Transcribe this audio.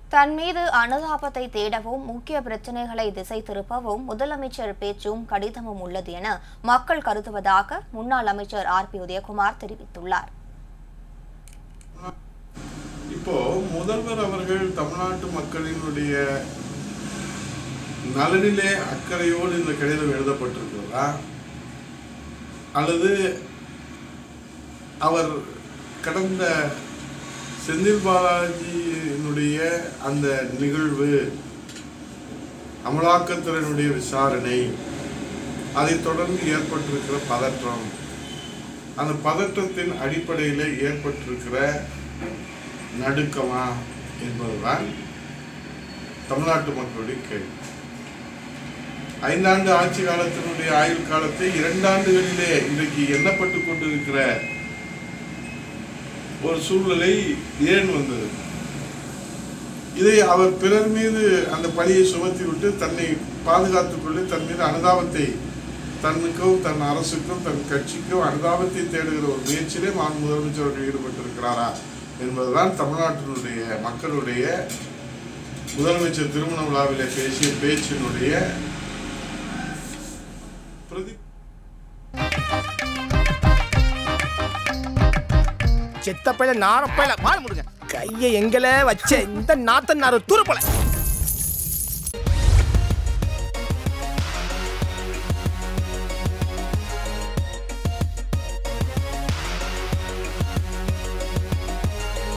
தன் மீது அனுதாபத்தை தேடவும் முக்கிய பிரச்சனைகளை திசை திருப்பவும் முதலமைச்சர் பேச்சும் கடிதமும் உள்ளது என மக்கள் கருதுவதாக முன்னாள் அமைச்சர் ஆர் பி உதயகுமார் தெரிவித்துள்ளார் இப்போ முதல்வர் அவர்கள் தமிழ்நாட்டு மக்களினுடைய நலனிலே அக்கறையோடு இந்த கடிதம் எழுதப்பட்டிருக்கிறதா அல்லது அவர் கடந்த செந்தில் பாலாஜியினுடைய அந்த நிகழ்வு அமலாக்கத்துறையினுடைய விசாரணை அதைத் தொடர்ந்து ஏற்பட்டிருக்கிற பதற்றம் அந்த பதற்றத்தின் அடிப்படையில் ஏற்பட்டிருக்கிற நடுக்கமா என்பதுதான் தமிழ்நாட்டு மக்களுடைய கேள்வி ஐந்தாண்டு ஆட்சி காலத்தினுடைய ஆயுள் காலத்தை இரண்டாண்டுகளிலே இன்றைக்கு எண்ணப்பட்டு கொண்டிருக்கிற ஒரு சூழ்நிலை ஏன் வந்தது இதை அவர் பிறர் மீது அந்த பழியை சுமத்தி விட்டு தன்னை பாதுகாத்துக் கொண்டு தன் மீது அனுதாபத்தை தன்னுக்கும் தன் அரசுக்கும் தன் கட்சிக்கும் அனுதாபத்தை தேடுகிற ஒரு முயற்சியிலே மாண்பு முதலமைச்சர் அவர்கள் ஈடுபட்டிருக்கிறாரா என்பதுதான் தமிழ்நாட்டினுடைய மக்களுடைய முதலமைச்சர் திருமண விழாவிலே பேசிய பேச்சினுடைய பிரதி செத்த பையில நார பையில வாழ முடுங்க கையை எங்கல வச்ச இந்த நாத்த நார தூர போல